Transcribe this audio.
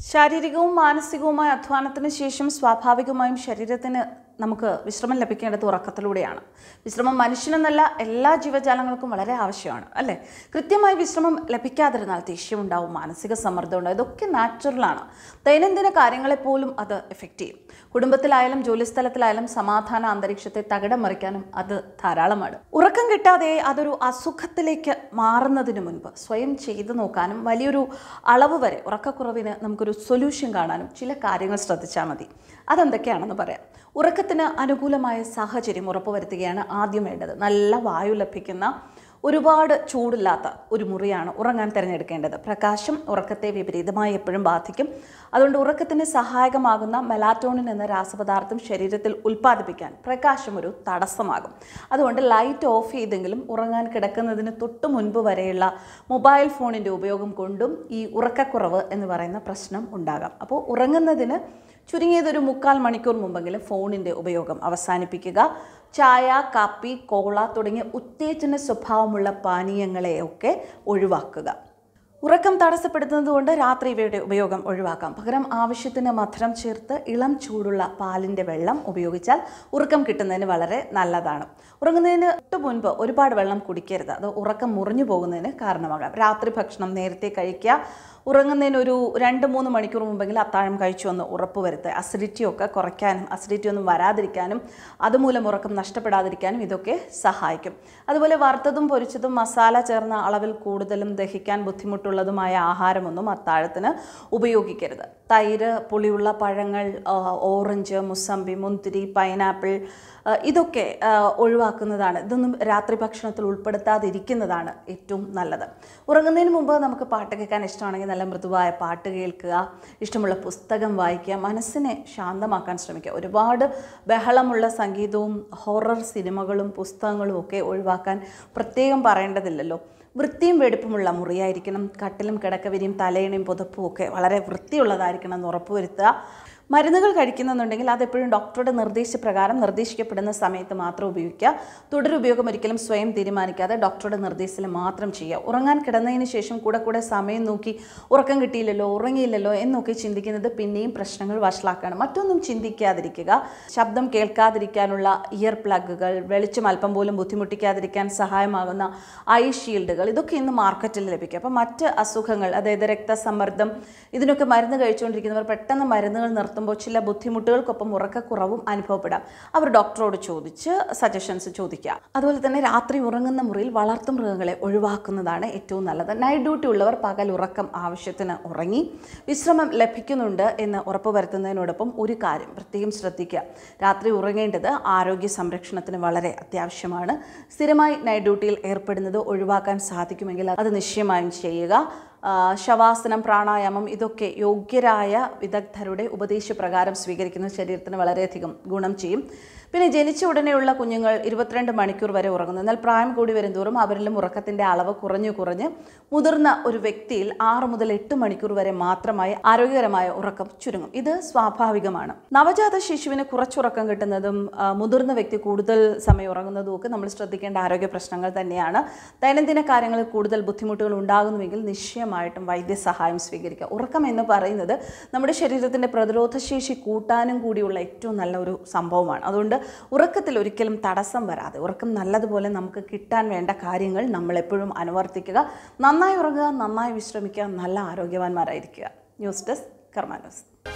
ശാരീരികവും മാനസികവുമായ അധ്വാനത്തിന് ശേഷം സ്വാഭാവികമായും ശരീരത്തിന് നമുക്ക് വിശ്രമം ലഭിക്കേണ്ടത് ഉറക്കത്തിലൂടെയാണ് വിശ്രമം മനുഷ്യനെന്നല്ല എല്ലാ ജീവജാലങ്ങൾക്കും വളരെ ആവശ്യമാണ് അല്ലേ കൃത്യമായി വിശ്രമം ലഭിക്കാതിരുന്നാൽ ദേഷ്യമുണ്ടാവും മാനസിക സമ്മർദ്ദം ഉണ്ടാവും ഇതൊക്കെ നാച്ചുറലാണ് ദൈനംദിന കാര്യങ്ങളെപ്പോലും അത് എഫക്റ്റ് ചെയ്യും കുടുംബത്തിലായാലും ജോലിസ്ഥലത്തിലായാലും സമാധാന അന്തരീക്ഷത്തെ തകിടം മറിക്കാനും അത് ധാരാളമാണ് ഉറക്കം കിട്ടാതെ അതൊരു അസുഖത്തിലേക്ക് മാറുന്നതിന് മുൻപ് സ്വയം ചെയ്തു നോക്കാനും വലിയൊരു അളവ് വരെ ഉറക്കക്കുറവിന് നമുക്കൊരു സൊല്യൂഷൻ കാണാനും ചില കാര്യങ്ങൾ ശ്രദ്ധിച്ചാൽ മതി അതെന്തൊക്കെയാണെന്ന് പറയാം ഉറക്കത്തിന് അനുകൂലമായ സാഹചര്യം ഉറപ്പുവരുത്തുകയാണ് ആദ്യം വേണ്ടത് നല്ല വായു ലഭിക്കുന്ന ഒരുപാട് ചൂടില്ലാത്ത ഒരു മുറിയാണ് ഉറങ്ങാൻ തിരഞ്ഞെടുക്കേണ്ടത് പ്രകാശം ഉറക്കത്തെ വിപരീതമായി എപ്പോഴും ബാധിക്കും അതുകൊണ്ട് ഉറക്കത്തിന് സഹായകമാകുന്ന മെലാറ്റോണിൻ എന്ന രാസപദാർത്ഥം ശരീരത്തിൽ ഉൽപ്പാദിപ്പിക്കാൻ പ്രകാശം ഒരു തടസ്സമാകും അതുകൊണ്ട് ലൈറ്റ് ഓഫ് ചെയ്തെങ്കിലും ഉറങ്ങാൻ കിടക്കുന്നതിന് തൊട്ട് മുൻപ് വരെയുള്ള മൊബൈൽ ഫോണിൻ്റെ ഉപയോഗം കൊണ്ടും ഈ ഉറക്കക്കുറവ് എന്ന് പറയുന്ന പ്രശ്നം ഉണ്ടാകാം അപ്പോൾ ഉറങ്ങുന്നതിന് ചുരുങ്ങിയതൊരു മുക്കാൽ മണിക്കൂർ മുമ്പെങ്കിലും ഫോണിൻ്റെ ഉപയോഗം അവസാനിപ്പിക്കുക ചായ കാപ്പി കോള തുടങ്ങിയ ഉത്തേജന സ്വഭാവമുള്ള പാനീയങ്ങളെയൊക്കെ ഒഴിവാക്കുക ഉറക്കം തടസ്സപ്പെടുത്തുന്നതുകൊണ്ട് രാത്രി ഇവയുടെ ഉപയോഗം ഒഴിവാക്കാം പകരം ആവശ്യത്തിന് മധുരം ചേർത്ത് ഇളം ചൂടുള്ള പാലിൻ്റെ വെള്ളം ഉപയോഗിച്ചാൽ ഉറക്കം കിട്ടുന്നതിന് വളരെ നല്ലതാണ് ഉറങ്ങുന്നതിന് തൊട്ട് മുൻപ് ഒരുപാട് വെള്ളം കുടിക്കരുത് അത് ഉറക്കം മുറിഞ്ഞു പോകുന്നതിന് കാരണമാകാം രാത്രി ഭക്ഷണം നേരത്തെ കഴിക്കുക ഉറങ്ങുന്നതിന് ഒരു രണ്ട് മൂന്ന് മണിക്കൂർ മുമ്പെങ്കിലും അത്താഴം കഴിച്ചു എന്ന് ഉറപ്പ് വരുത്തുക അസിഡിറ്റി ഒക്കെ കുറയ്ക്കാനും അസിഡിറ്റി ഒന്നും വരാതിരിക്കാനും അതുമൂലം ഉറക്കം നഷ്ടപ്പെടാതിരിക്കാനും ഇതൊക്കെ സഹായിക്കും അതുപോലെ വറുത്തതും പൊരിച്ചതും മസാല ചേർന്ന അളവിൽ കൂടുതലും ദഹിക്കാൻ ബുദ്ധിമുട്ടുള്ളതുമായ ആഹാരമൊന്നും അത്താഴത്തിന് ഉപയോഗിക്കരുത് തൈര് പുളിയുള്ള പഴങ്ങൾ ആ, ഓറഞ്ച് മുസമ്പി മുന്തിരി പൈനാപ്പിൾ ആ, ഇതൊക്കെ ആ, ഒഴിവാക്കുന്നതാണ് ഇതൊന്നും രാത്രി ഭക്ഷണത്തിൽ ഉൾപ്പെടുത്താതിരിക്കുന്നതാണ് ഏറ്റവും നല്ലത് ഉറങ്ങുന്നതിന് മുമ്പ് നമുക്ക് പാട്ട് കേൾക്കാൻ ഇഷ്ടമാണെങ്കിൽ നല്ല മൃദുവായ പാട്ട് കേൾക്കുക ഇഷ്ടമുള്ള പുസ്തകം വായിക്കുക മനസ്സിനെ ശാന്തമാക്കാൻ ശ്രമിക്കുക ഒരുപാട് ബഹളമുള്ള സംഗീതവും ഹൊറർ സിനിമകളും പുസ്തകങ്ങളും ഒക്കെ ഒഴിവാക്കാൻ പ്രത്യേകം പറയേണ്ടതില്ലല്ലോ വൃത്തിയും വെടുപ്പുമുള്ള മുറിയായിരിക്കണം കട്ടിലും കിടക്കവിരിയും തലയണയും പുതപ്പും ഒക്കെ വളരെ വൃത്തിയുള്ളതായിരിക്കണം എന്ന് ഉറപ്പുവരുത്തുക മരുന്നുകൾ കഴിക്കുന്നുണ്ടെങ്കിൽ അതെപ്പോഴും ഡോക്ടറുടെ നിർദ്ദേശപ്രകാരം നിർദ്ദേശിക്കപ്പെടുന്ന സമയത്ത് മാത്രം ഉപയോഗിക്കുക തുടരുപയോഗം ഒരിക്കലും സ്വയം തീരുമാനിക്കാതെ ഡോക്ടറുടെ നിർദ്ദേശത്തിൽ മാത്രം ചെയ്യുക ഉറങ്ങാൻ കിടന്നതിന് ശേഷം കൂടെ കൂടെ സമയം നോക്കി ഉറക്കം കിട്ടിയില്ലല്ലോ ഉറങ്ങിയില്ലല്ലോ എന്നൊക്കെ ചിന്തിക്കുന്നത് പിന്നെയും പ്രശ്നങ്ങൾ വഷളാക്കാണ് മറ്റൊന്നും ചിന്തിക്കാതിരിക്കുക ശബ്ദം കേൾക്കാതിരിക്കാനുള്ള ഇയർ പ്ലഗുകൾ വെളിച്ചം അല്പം പോലും ബുദ്ധിമുട്ടിക്കാതിരിക്കാൻ സഹായമാകുന്ന ഐ ഷീൽഡുകൾ ഇതൊക്കെ ഇന്ന് മാർക്കറ്റിൽ ലഭിക്കും അപ്പോൾ മറ്റ് അസുഖങ്ങൾ അതായത് രക്തസമ്മർദ്ദം ഇതിനൊക്കെ മരുന്ന് കഴിച്ചുകൊണ്ടിരിക്കുന്നവർ പെട്ടെന്ന് മരുന്നുകൾ നിർത്തുമ്പോൾ ചില ബുദ്ധിമുട്ടുകൾക്കൊപ്പം ഉറക്കക്കുറവും അനുഭവപ്പെടാം അവർ ഡോക്ടറോട് ചോദിച്ച് സജഷൻസ് ചോദിക്കുക അതുപോലെ തന്നെ രാത്രി ഉറങ്ങുന്ന മുറിയിൽ വളർത്തു മൃഗങ്ങളെ ഒഴിവാക്കുന്നതാണ് ഏറ്റവും നല്ലത് നൈറ്റ് ഡ്യൂട്ടി ഉള്ളവർ പകൽ ഉറക്കം ആവശ്യത്തിന് ഉറങ്ങി വിശ്രമം ലഭിക്കുന്നുണ്ട് എന്ന് ഉറപ്പുവരുത്തുന്നതിനോടൊപ്പം ഒരു കാര്യം പ്രത്യേകം ശ്രദ്ധിക്കുക രാത്രി ഉറങ്ങേണ്ടത് ആരോഗ്യ സംരക്ഷണത്തിന് വളരെ അത്യാവശ്യമാണ് സ്ഥിരമായി നൈറ്റ് ഡ്യൂട്ടിയിൽ ഏർപ്പെടുന്നത് ഒഴിവാക്കാൻ സാധിക്കുമെങ്കിൽ അത് നിശ്ചയമായും ചെയ്യുക ആ, ശവാസനം പ്രാണായാമം ഇതൊക്കെ യോഗ്യരായ വിദഗ്ധരുടെ ഉപദേശപ്രകാരം സ്വീകരിക്കുന്നത് ശരീരത്തിന് വളരെയധികം ഗുണം ചെയ്യും പിന്നെ ജനിച്ച ഉടനെയുള്ള കുഞ്ഞുങ്ങൾ ഇരുപത്തിരണ്ട് മണിക്കൂർ വരെ ഉറങ്ങുന്നു എന്നാൽ പ്രായം കൂടി വരുന്തോറും അവരിലും ഉറക്കത്തിൻ്റെ അളവ് കുറഞ്ഞു കുറഞ്ഞ് മുതിർന്ന ഒരു വ്യക്തിയിൽ ആറ് മുതൽ എട്ട് മണിക്കൂർ വരെ മാത്രമായി ആരോഗ്യകരമായ ഉറക്കം ചുരുങ്ങും ഇത് സ്വാഭാവികമാണ് നവജാത ശിശുവിന് കുറച്ചുറക്കം കിട്ടുന്നതും ആ, മുതിർന്ന വ്യക്തി കൂടുതൽ സമയം ഉറങ്ങുന്നതും ഒക്കെ നമ്മൾ ശ്രദ്ധിക്കേണ്ട ആരോഗ്യ പ്രശ്നങ്ങൾ തന്നെയാണ് ദൈനംദിന കാര്യങ്ങളിൽ കൂടുതൽ ബുദ്ധിമുട്ടുകൾ ഉണ്ടാകുന്നുവെങ്കിൽ നിശ്ചയമായിട്ടും വൈദ്യസഹായം സ്വീകരിക്കുക ഉറക്കം എന്ന് പറയുന്നത് നമ്മുടെ ശരീരത്തിൻ്റെ പ്രതിരോധശേഷി കൂട്ടാനും കൂടിയുള്ള ഏറ്റവും നല്ല ഒരു സംഭവമാണ് അതുകൊണ്ട് ഉറക്കത്തിൽ ഒരിക്കലും തടസ്സം വരാതെ ഉറക്കം നല്ലതുപോലെ നമുക്ക് കിട്ടാൻ വേണ്ട കാര്യങ്ങൾ നമ്മൾ എപ്പോഴും അനുവർത്തിക്കുക നന്നായി ഉറങ്ങുക നന്നായി വിശ്രമിക്കുക നല്ല ആരോഗ്യവാന്മാരായിരിക്കുക ന്യൂസ് ഡെസ്ക് കർമാനോസ്